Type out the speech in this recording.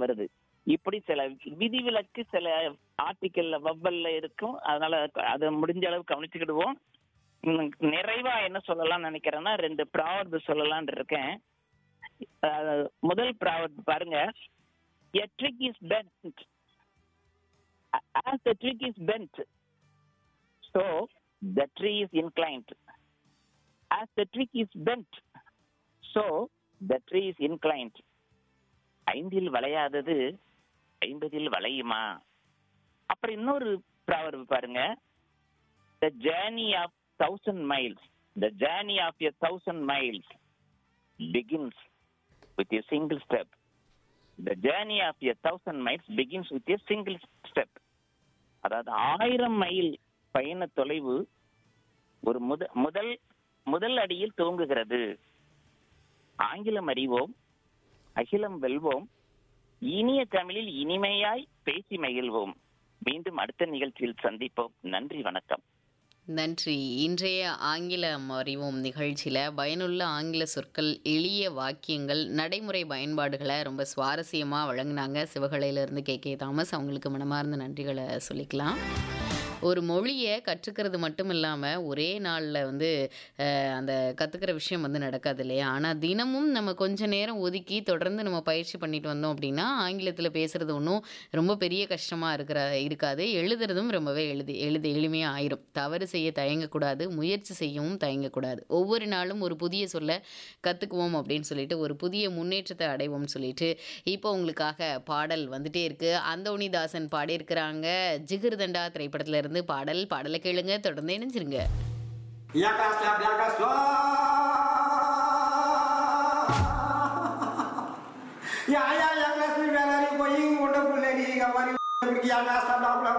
வருது இப்படி சில விதிவிலக்கு சில ஆர்டிக்கல்ல வவ்வல்ல இருக்கும் அதனால அதை முடிஞ்ச அளவு கவனிச்சுக்கிடுவோம் உம், நிறைவா என்ன சொல்லலாம்னு நினைக்கிறேன்னா ரெண்டு ப்ராவர்பு சொல்லலாம்னு இருக்கேன் அஹ், முதல் ப்ராவர்பு பாருங்க a trick is bent as the twig is bent so the tree is inclined as the twig is bent so the tree is inclined ஐந்தில் வளையாதது ஐம்பதில் வளையுமா அப்புறம் இன்னொரு ப்ராவர்பு பாருங்க the journey of thousand miles the journey of a thousand miles begins with a single step the journey of a thousand miles begins with a single step அதாவது ஆயிரம் mile பயண தொலைவு ஒரு முத முதல் முதல் அடியில் துவங்குகிறது ஆங்கிலம் அறிவோம் அகிலம் வெல்வோம் இனிய தமிழில் இனிமையாய் பேசி மகிழ்வோம் மீண்டும் அடுத்த நிகழ்ச்சியில் சந்திப்போம் நன்றி வணக்கம் நன்றி இன்றைய ஆங்கிலம் அறிவோம் நிகழ்ச்சியில் பயனுள்ள ஆங்கில சொற்கள் எளிய வாக்கியங்கள் நடைமுறை பயன்பாடுகளை ரொம்ப சுவாரஸ்யமாக வழங்கினாங்க சிவகலையிலேருந்து கே கே தாமஸ் அவங்களுக்கு மனமார்ந்த நன்றிகளை சொல்லிக்கலாம் ஒரு மொழியை கற்றுக்கிறது மட்டும் இல்லாமல் ஒரே நாளில் வந்து அஹ், அந்த கற்றுக்கிற விஷயம் வந்து நடக்காது இல்லையா ஆனால் தினமும் நம்ம கொஞ்ச நேரம் ஒதுக்கி தொடர்ந்து நம்ம பயிற்சி பண்ணிட்டு வந்தோம் அப்படின்னா ஆங்கிலத்தில் பேசுகிறது ஒன்றும் ரொம்ப பெரிய கஷ்டமாக இருக்கிற இருக்காது எழுதுறதும் ரொம்பவே எழுதி எழுதி எளிமையாக ஆயிரும் தவறு செய்ய தயங்கக்கூடாது முயற்சி செய்யவும் தயங்கக்கூடாது ஒவ்வொரு நாளும் ஒரு புதிய சொல்ல கற்றுக்குவோம் அப்படின்னு சொல்லிட்டு ஒரு புதிய முன்னேற்றத்தை அடைவோம்னு சொல்லிட்டு இப்போ உங்களுக்காக பாடல் வந்துட்டே இருக்கு அந்தோணிதாசன் பாடியிருக்கிறாங்க ஜிகிர்தண்டா திரைப்படத்துல இருந்து பாடல் பாடலை கேளுங்க தொடர்ந்து இணைஞ்சிருங்க Yakaslah, yakaslah. Ya, ya, ya, kelas ni dah lari, kau ingin, kau dah boleh ni, kau mari, pergi yakaslah, bla, bla,